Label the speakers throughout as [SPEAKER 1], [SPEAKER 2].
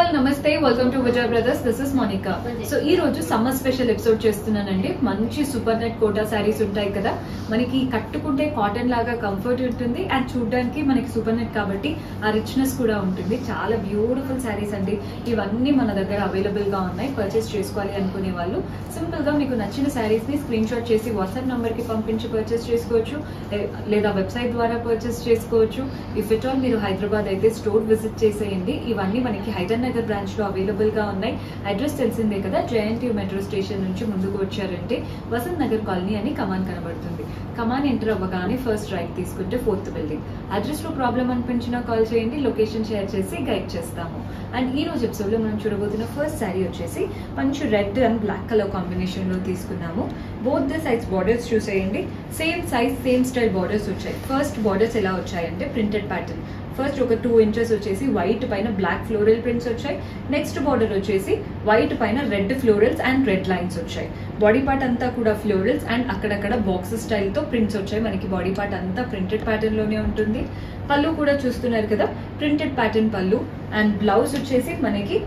[SPEAKER 1] all నమస్తే welcome to Vijay brothers this is Monica so ఈ రోజు సమ్మర్ స్పెషల్ ఎపిసోడ్ చేస్తున్నానండి మంచి సూపర్ నెట్ కోటా శారీస్ ఉంటాయి కదా మనకి కట్టుకుంటే కాటన్ లాగా కంఫర్ట్ ఉంటుంది అండ్ చూడడానికి మనకి సూపర్ నెట్ కాబట్టి ఆ రిచ్నెస్ కూడా ఉంటుంది చాలా బ్యూటిఫుల్ శారీస్ అండి ఇవన్నీ మన దగ్గర అవైలబుల్ గా ఉన్నాయి పర్చేస్ చేసుకోవాలి అనుకునే వాళ్ళు సింపుల్ గా మీకు నచ్చిన శారీస్ ని స్క్రీన్ షాట్ చేసి వాట్సాప్ నంబర్ కి పంపించి పర్చేస్ చేసుకోవచ్చు లే- లేదా వెబ్సైట్ ద్వారా పర్చేస్ చేసుకోవచ్చు ఇఫ్ ఇట్ ఆల్ మీరు హైదరాబాద్ అయితే స్టోర్ విజిట్ చేసేయండి ఇవన్నీ మనకి హైదర్ నగర్ బ్రాంచ్ లో అవైలబుల్ గా ఉన్నాయి అడ్రస్ తెలిసిందే కదా జయంతి మెట్రో స్టేషన్ నుంచి ముందుకు వచ్చారంటే వసంత్ నగర్ కాలనీ అని కమాన్ కనబడుతుంది కమాన్ ఎంటర్ అవ్వగానే ఫస్ట్ రైట్ తీసుకుంటే ఫోర్త్ బిల్డింగ్ అడ్రస్ లో ప్రాబ్లం అనిపించినా కాల్ చేయండి లొకేషన్ షేర్ చేసి గైడ్ చేస్తాము అండ్ ఈ రోజు ఎపిసోడ్ లో మనం చూడబోతున్న ఫస్ట్ శారీ వచ్చేసి మంచి red and black colour combination లో తీసుకున్నాము బోత్ ద సైజ్ బార్డర్స్ చూసేయండి same size same style borders వచ్చాయి ఫస్ట్ బార్డర్స్ ఎలా వచ్చాయంటే ప్రింటెడ్ ప్యాటర్న్ ఫస్ట్ ఒక టూ ఇంచెస్ వచ్చేసి వైట్ పైన బ్లాక్ ఫ్లోరల్ ప్రింట్స్ వచ్చాయి నెక్స్ట్ బార్డర్ వచ్చేసి వైట్ పైన red florals and red lines వచ్చాయి బాడీ పార్ట్ అంతా కూడా ఫ్లోరల్స్ అండ్ అక్కడక్కడ బాక్స్ స్టైల్ తో ప్రింట్స్ వచ్చాయి మనకి బాడీ పార్ట్ అంతా ప్రింటెడ్ ప్యాటర్న్ లోనే ఉంటుంది పళ్ళు కూడా చూస్తున్నారు కదా ప్రింటెడ్ ప్యాటర్న్ పళ్ళు అండ్ బ్లౌజ్ వచ్చేసి మనకి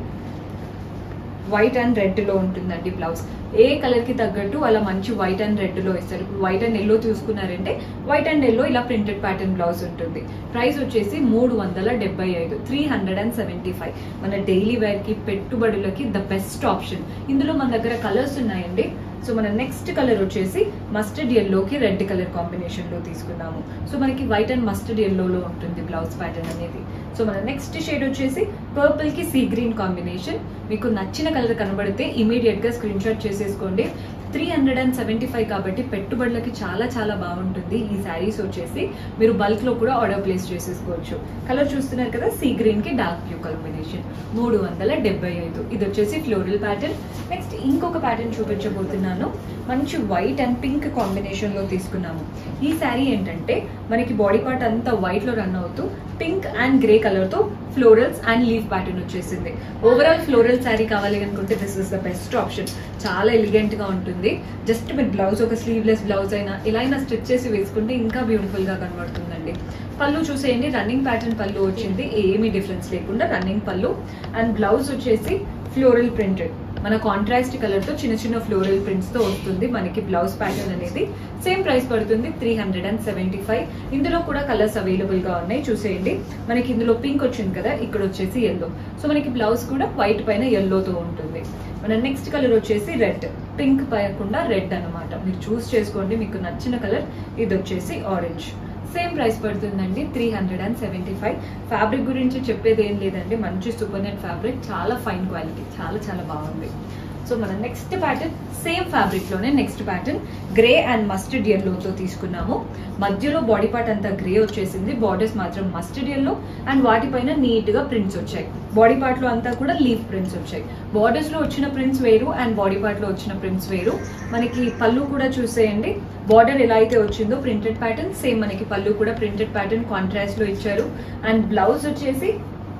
[SPEAKER 1] వైట్ అండ్ రెడ్ లో ఉంటుందండి బ్లౌజ్ ఏ కలర్ కి తగ్గట్టు అలా మంచి వైట్ అండ్ రెడ్ లో ఇస్తారు ఇప్పుడు వైట్ అండ్ ఎల్లో చూసుకున్నారంటే వైట్ అండ్ ఎల్లో ఇలా ప్రింటెడ్ ప్యాటర్న్ బ్లౌజ్ ఉంటుంది ప్రైస్ వచ్చేసి మూడు వందల డెబ్బై ఐదు three hundred and seventy five మన డైలీ వేర్ కి పెట్టుబడులకి ద బెస్ట్ ఆప్షన్ ఇందులో మన దగ్గర కలర్స్ ఉన్నాయండి సో మన నెక్స్ట్ కలర్ వచ్చేసి మస్టర్డ్ ఎల్లోకి రెడ్ కలర్ కాంబినేషన్ లో తీసుకున్నాము సో మనకి వైట్ అండ్ మస్టర్డ్ ఎల్లోలో ఉంటుంది బ్లౌజ్ ప్యాటర్న్ అనేది సో మన నెక్స్ట్ షేడ్ వచ్చేసి పర్పుల్ కి సీ గ్రీన్ కాంబినేషన్ మీకు నచ్చిన కలర్ కనబడితే ఇమీడియట్ గా స్క్రీన్ షాట్ చేసేసుకోండి three hundred and seventy five కాబట్టి పెట్టుబడులకి చాలా చాలా బాగుంటుంది ఈ శారీస్ వచ్చేసి మీరు బల్క్ లో కూడా ఆర్డర్ ప్లేస్ చేసేసుకోవచ్చు కలర్ చూస్తున్నారు కదా సీ గ్రీన్ కి డార్క్ బ్లూ కాంబినేషన్ మూడు వందల డెబ్బై ఐదు ఇది వచ్చేసి ఫ్లోరల్ ప్యాటర్న్ నెక్స్ట్ ఇంకొక ప్యాటర్న్ చూపించబోతున్నాను మంచి వైట్ అండ్ పింక్ కాంబినేషన్ లో తీసుకున్నాము ఈ శారీ ఏంటంటే మనకి బాడీ పార్ట్ అంతా వైట్ లో రన్ అవుతూ పింక్ అండ్ గ్రే కలర్ తో ఫ్లోరల్స్ అండ్ లీఫ్ ప్యాటర్న్ వచ్చేసింది ఓవరాల్ ఫ్లోరల్ శారీ కావాలి అనుకుంటే this is the best option చాలా ఎలిగెంట్ గా ఉంటుంది జస్ట్ మీరు బ్లౌజ్ ఒక స్లీవ్లెస్ బ్లౌజ్ అయినా ఇలా అయినా స్టిచ్ చేసి వేసుకుంటే ఇంకా బ్యూటిఫుల్ గా కనబడుతుందండి పళ్ళు చూసేయండి రన్నింగ్ ప్యాటర్న్ పళ్ళు వచ్చింది ఏమీ డిఫరెన్స్ లేకుండా రన్నింగ్ పళ్ళు అండ్ బ్లౌజ్ వచ్చేసి ఫ్లోరల్ ప్రింటెడ్ మన కాంట్రాస్ట్ కలర్ తో చిన్న చిన్న ఫ్లోరల్ ప్రింట్స్ తో వస్తుంది మనకి బ్లౌజ్ ప్యాటర్న్ అనేది సేమ్ ప్రైస్ పడుతుంది three hundred and seventy five ఇందులో కూడా కలర్స్ అవైలబుల్ గా ఉన్నాయి చూసేయండి మనకి ఇందులో పింక్ వచ్చింది కదా ఇక్కడ వచ్చేసి ఎల్లో సో మనకి బ్లౌజ్ కూడా వైట్ పైన ఎల్లోతో ఉంటుంది మన నెక్స్ట్ కలర్ వచ్చేసి రెడ్ పింక్ పైకుండా రెడ్ అన్నమాట మీరు చూస్ చేసుకోండి మీకు నచ్చిన కలర్ ఇది వచ్చేసి ఆరెంజ్ సేమ్ ప్రైస్ పడుతుందండి three hundred and seventy five fabric గురించి చెప్పేది ఏం లేదండి మంచి సూపర్ నెట్ ఫ్యాబ్రిక్ చాలా ఫైన్ క్వాలిటీ చాలా చాలా బాగుంది సో మన నెక్స్ట్ ప్యాటర్న్ సేమ్ ఫ్యాబ్రిక్ లోనే next pattern grey and mustard ఎల్లోతో తీసుకున్నాము మధ్యలో బాడీ పార్ట్ అంతా గ్రే వచ్చేసింది బార్డర్స్ మాత్రం మస్టర్డ్ ఎల్లో అండ్ వాటిపైన నీట్ గా ప్రింట్స్ వచ్చాయి బాడీ పార్ట్ లో అంతా కూడా లీఫ్ ప్రింట్స్ వచ్చాయి బార్డర్స్ లో వచ్చిన ప్రింట్స్ వేరు అండ్ బాడీ పార్ట్ లో వచ్చిన ప్రింట్స్ వేరు మనకి పళ్ళు కూడా చూసేయండి బార్డర్ ఎలా అయితే వచ్చిందో ప్రింటెడ్ ప్యాటర్న్ సేమ్ మనకి పళ్ళు కూడా ప్రింటెడ్ ప్యాటర్న్ కాంట్రాస్ట్ లో ఇచ్చారు అండ్ బ్లౌజ్ వచ్చేసి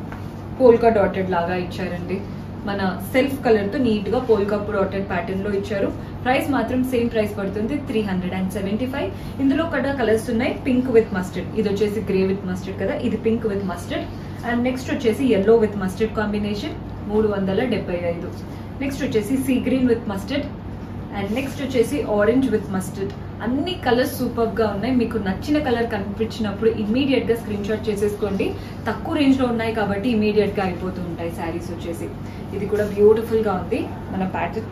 [SPEAKER 1] పోల్కా డాటెడ్ లాగా ఇచ్చారండి మన సెల్ఫ్ కలర్ తో నీట్ గా పోల్కా డాటెడ్ ప్యాటర్న్ లో ఇచ్చారు ప్రైస్ మాత్రం సేమ్ ప్రైస్ పడుతుంది three hundred and seventy five ఇందులో కూడా కలర్స్ ఉన్నాయి పింక్ విత్ మస్టర్డ్ ఇది వచ్చేసి గ్రే విత్ మస్టర్డ్ కదా ఇది pink with mustard and next వచ్చేసి ఎల్లో విత్ మస్టర్డ్ కాంబినేషన్ మూడు వందల డెబ్బై ఐదు నెక్స్ట్ వచ్చేసి sea green with mustard and next వచ్చేసి ఆరెంజ్ విత్ మస్టర్డ్ అన్ని కలర్స్ సూపర్ గా ఉన్నాయి మీకు నచ్చిన కలర్ కనిపించినప్పుడు ఇమీడియట్ గా స్క్రీన్ షాట్ చేసేసుకోండి తక్కువ రేంజ్ లో ఉన్నాయి కాబట్టి ఇమీడియట్ గా అయిపోతూ ఉంటాయి శారీస్ వచ్చేసి ఇది కూడా బ్యూటిఫుల్ గా ఉంది మన pattern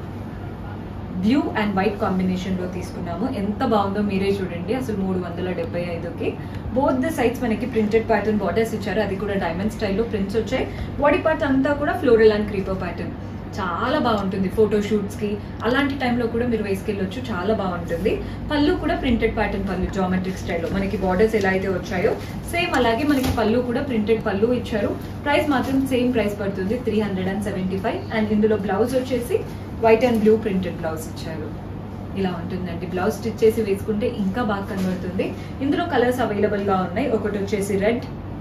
[SPEAKER 1] blue and white combination లో తీసుకున్నాము ఎంత బాగుందో మీరే చూడండి అసలు మూడు వందల డెబ్బై ఐదుకి బోత్ ద సైడ్స్ మనకి ప్రింటెడ్ ప్యాటర్న్ బార్డర్స్ ఇచ్చారు అది కూడా డైమండ్ స్టైల్లో ప్రింట్స్ వచ్చాయి బాడీ పార్ట్ అంతా కూడా ఫ్లోరల్ అండ్ క్రీపర్ ప్యాటర్న్ చాలా బాగుంటుంది ఫోటో షూట్స్ కి అలాంటి టైంలో కూడా మీరు వేసుకెళ్ళొచ్చు చాలా బాగుంటుంది పళ్ళు కూడా ప్రింటెడ్ ప్యాటర్న్ పళ్ళు జామెట్రిక్ స్టైల్లో మనకి బార్డర్స్ ఎలా అయితే వచ్చాయో సేమ్ అలాగే మనకి పళ్ళు కూడా ప్రింటెడ్ పళ్ళు ఇచ్చారు ప్రైస్ మాత్రం సేమ్ ప్రైస్ పడుతుంది three hundred and seventy five and ఇందులో బ్లౌజ్ వచ్చేసి white and blue printed blouse ఇచ్చారు ఇలా ఉంటుందండి బ్లౌజ్ స్టిచ్ చేసి వేసుకుంటే ఇంకా బాగా కనబడుతుంది ఇందులో కలర్స్ అవైలబుల్ గా ఉన్నాయి ఒకటి వచ్చేసి రెడ్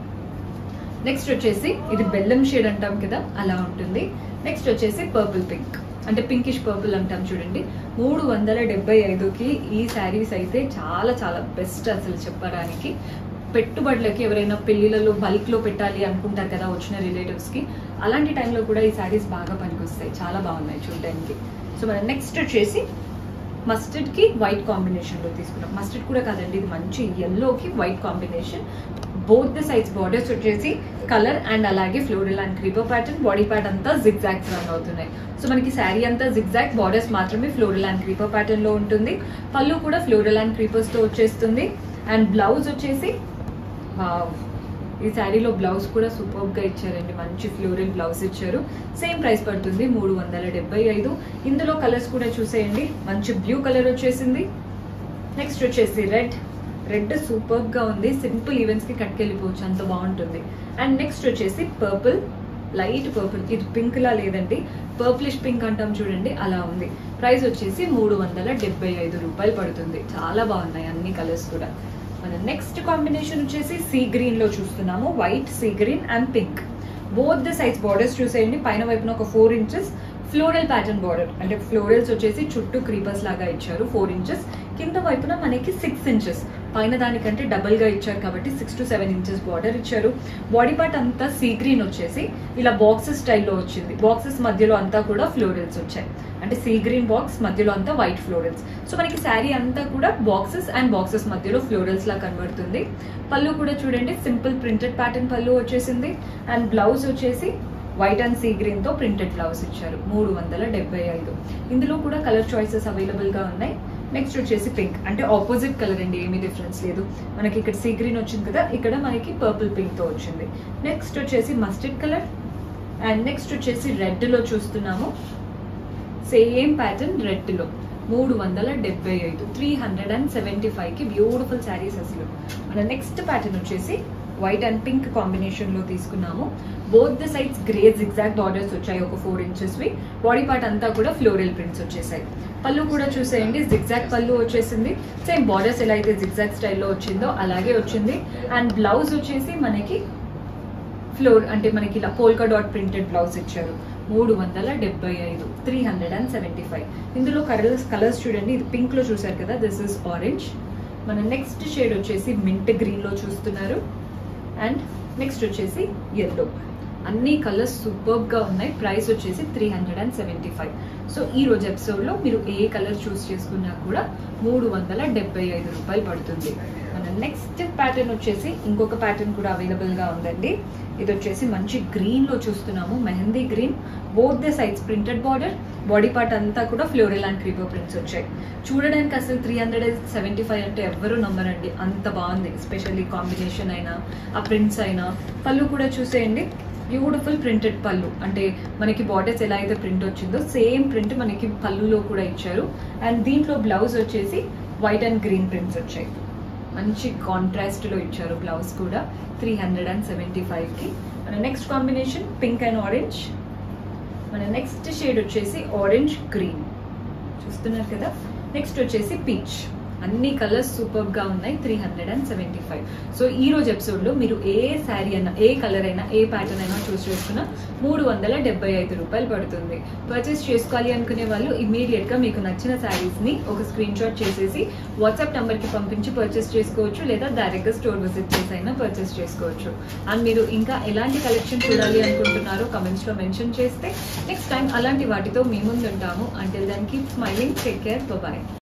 [SPEAKER 1] నెక్స్ట్ వచ్చేసి ఇది బెల్లం షేడ్ అంటాం కదా అలా ఉంటుంది నెక్స్ట్ వచ్చేసి పర్పుల్ పింక్ అంటే పింకిష్ పర్పుల్ అంటాం చూడండి మూడు వందల డెబ్బై ఐదుకి ఈ శారీస్ అయితే చాలా చాలా బెస్ట్ అసలు చెప్పడానికి పెట్టుబడులకి ఎవరైనా పెళ్లిలలో బల్క్ లో పెట్టాలి అనుకుంటారు కదా వచ్చిన రిలేటివ్స్ కి అలాంటి టైంలో కూడా ఈ శారీస్ బాగా పనికొస్తాయి చాలా బాగున్నాయి చూడడానికి సో మనం నెక్స్ట్ వచ్చేసి మస్టర్డ్ కి వైట్ కాంబినేషన్ లో తీసుకున్నాం మస్టర్డ్ కూడా కాదండి ఇది మంచి yellow కి white combination both the sides borders వచ్చేసి కలర్ అండ్ అలాగే floral and creeper pattern body part అంతా జిగ్ జాగ్స్ రన్ అవుతున్నాయి సో మనకి శారీ అంతా జిగ్ జాగ్ బార్డర్స్ మాత్రమే ఫ్లోరల్ అండ్ క్రీపర్ ప్యాటర్న్ లో ఉంటుంది పళ్ళు కూడా ఫ్లోరల్ అండ్ క్రీపర్స్ తో వచ్చేస్తుంది అండ్ బ్లౌజ్ వచ్చేసి వావ్ ఈ శారీలో బ్లౌజ్ కూడా సూపర్ గా ఇచ్చారండి మంచి ఫ్లోరల్ బ్లౌజ్ ఇచ్చారు సేమ్ ప్రైస్ పడుతుంది మూడు వందల డెబ్బై ఐదు ఇందులో కలర్స్ కూడా చూసేయండి మంచి బ్లూ కలర్ వచ్చేసింది నెక్స్ట్ వచ్చేసి రెడ్ రెడ్ సూపర్ గా ఉంది సింపుల్ ఈవెంట్స్ కి కట్టుకెళ్ళిపోవచ్చు అంత బాగుంటుంది అండ్ నెక్స్ట్ వచ్చేసి పర్పుల్ లైట్ పర్పుల్ ఇది పింక్ లా లేదండి పర్పులిష్ పింక్ అంటాం చూడండి అలా ఉంది ప్రైస్ వచ్చేసి మూడు వందల డెబ్బై ఐదు రూపాయలు పడుతుంది చాలా బాగున్నాయి అన్ని కలర్స్ కూడా మన నెక్స్ట్ కాంబినేషన్ వచ్చేసి సీ గ్రీన్ లో చూస్తున్నాము white sea green and pink both the size borders చూసేయండి పైన వైపున ఒక four inches floral pattern border అంటే ఫ్లోరల్స్ వచ్చేసి చుట్టూ క్రీపర్స్ లాగా ఇచ్చారు ఫోర్ ఇంచెస్ కింద వైపున మనకి సిక్స్ ఇంచెస్ పైన దానికంటే డబల్ గా ఇచ్చారు కాబట్టి six to seven inches border ఇచ్చారు బాడీ పార్ట్ అంతా సీ గ్రీన్ వచ్చేసి ఇలా బాక్సెస్ స్టైల్లో వచ్చింది బాక్సెస్ మధ్యలో అంతా కూడా ఫ్లోరల్స్ వచ్చాయి అంటే సీ గ్రీన్ బాక్స్ మధ్యలో అంతా వైట్ ఫ్లోరల్స్ సో మనకి శారీ అంతా కూడా బాక్సెస్ అండ్ బాక్సెస్ మధ్యలో ఫ్లోరల్స్ లా కనబడుతుంది పళ్ళు కూడా చూడండి సింపుల్ ప్రింటెడ్ ప్యాటర్న్ పళ్ళు వచ్చేసింది అండ్ బ్లౌజ్ వచ్చేసి వైట్ అండ్ సీ గ్రీన్ తో ప్రింటెడ్ బ్లౌజ్ ఇచ్చారు మూడు వందల డెబ్బై ఐదు ఇందులో కూడా కలర్ చాయిసెస్ అవైలబుల్ గా ఉన్నాయి నెక్స్ట్ వచ్చేసి పింక్ అంటే ఆపోజిట్ కలర్ అండి ఏమీ డిఫరెన్స్ లేదు మనకి ఇక్కడ సీ గ్రీన్ వచ్చింది కదా ఇక్కడ మనకి పర్పుల్ పింక్ తో వచ్చింది నెక్స్ట్ వచ్చేసి మస్టర్డ్ కలర్ అండ్ నెక్స్ట్ వచ్చేసి రెడ్ లో చూస్తున్నాము సేమ్ ప్యాటర్న్ రెడ్ లో మూడు వందల డెబ్బై ఐదు three hundred and seventy five కి బ్యూటిఫుల్ శారీస్ అసలు మన నెక్స్ట్ ప్యాటర్న్ వచ్చేసి వైట్ అండ్ పింక్ కాంబినేషన్ లో తీసుకున్నాము both the sides grey zigzag borders వచ్చాయి ఒక ఫోర్ ఇంచెస్ వి బాడీ పార్ట్ అంతా కూడా ఫ్లోరల్ ప్రింట్స్ వచ్చేసాయి పళ్ళు కూడా చూసేయండి జిగ్జాగ్ పళ్ళు వచ్చేసింది సేమ్ బార్డర్స్ ఎలా అయితే జిగ్జాగ్ స్టైల్లో వచ్చిందో అలాగే వచ్చింది అండ్ బ్లౌజ్ వచ్చేసి మనకి ఫ్లోర్ అంటే మనకి ఇలా పోల్కా డాట్ ప్రింటెడ్ బ్లౌజ్ ఇచ్చారు మూడు వందల డెబ్బై ఐదు three hundred and seventy five ఇందులో కలర్స్ కలర్స్ చూడండి ఇది పింక్ లో చూసారు కదా దిస్ ఇస్ ఆరెంజ్ మన నెక్స్ట్ షేడ్ వచ్చేసి మింట్ గ్రీన్ లో చూస్తున్నారు అండ్ నెక్స్ట్ వచ్చేసి ఎల్లో అన్ని కలర్స్ సూపర్ గా ఉన్నాయి ప్రైస్ వచ్చేసి three hundred and seventy five so ఈ రోజు ఎపిసోడ్ లో మీరు ఏ కలర్ చూస్ చేసుకున్నా కూడా మూడు వందల డెబ్బై ఐదు రూపాయలు పడుతుంది మన నెక్స్ట్ ప్యాటర్న్ వచ్చేసి ఇంకొక ప్యాటర్న్ కూడా అవైలబుల్ గా ఉందండి ఇది వచ్చేసి మంచి గ్రీన్ లో చూస్తున్నాము mehndi green both the sides printed border body part అంతా కూడా ఫ్లోరల్ అండ్ క్రీపర్ ప్రింట్స్ వచ్చాయి చూడడానికి అసలు త్రీ హండ్రెడ్ సెవెంటీ ఫైవ్ అంటే ఎవ్వరూ నమ్మరండి అంత బాగుంది ఎస్పెషల్లీ కాంబినేషన్ అయినా ఆ ప్రింట్స్ అయినా పళ్ళు కూడా చూసేయండి బ్యూటిఫుల్ ప్రింటెడ్ పళ్ళు అంటే మనకి బార్డర్స్ ఎలా అయితే ప్రింట్ వచ్చిందో సేమ్ ప్రింట్ మనకి పళ్ళులో కూడా ఇచ్చారు అండ్ దీంట్లో బ్లౌజ్ వచ్చేసి వైట్ అండ్ గ్రీన్ ప్రింట్స్ వచ్చాయి మంచి కాంట్రాస్ట్ లో ఇచ్చారు బ్లౌజ్ కూడా three hundred and seventy five కి మన next combination pink and orange మన నెక్స్ట్ షేడ్ వచ్చేసి ఆరెంజ్ గ్రీన్ చూస్తున్నారు కదా నెక్స్ట్ వచ్చేసి పీచ్ అన్ని కలర్స్ సూపర్ గా ఉన్నాయి three hundred and seventy five so ఈ రోజు ఎపిసోడ్ లో మీరు ఏ శారీ అయినా ఏ కలర్ అయినా ఏ ప్యాటర్న్ అయినా చూస్ చేసుకున్నా మూడు వందల డెబ్బై ఐదు రూపాయలు పడుతుంది పర్చేస్ చేసుకోవాలి అనుకునే వాళ్ళు ఇమీడియట్ గా మీకు నచ్చిన శారీస్ ని ఒక స్క్రీన్ షాట్ చేసేసి వాట్సాప్ నంబర్ కి పంపించి పర్చేస్ చేసుకోవచ్చు లేదా డైరెక్ట్ గా స్టోర్ విజిట్ చేసి అయినా పర్చేస్ చేసుకోవచ్చు అండ్ మీరు ఇంకా ఎలాంటి కలెక్షన్ చూడాలి అనుకుంటున్నారో కమెంట్స్ లో మెన్షన్ చేస్తే నెక్స్ట్ టైం అలాంటి వాటితో మీ ముందు ఉంటాము until then keep smiling take care bye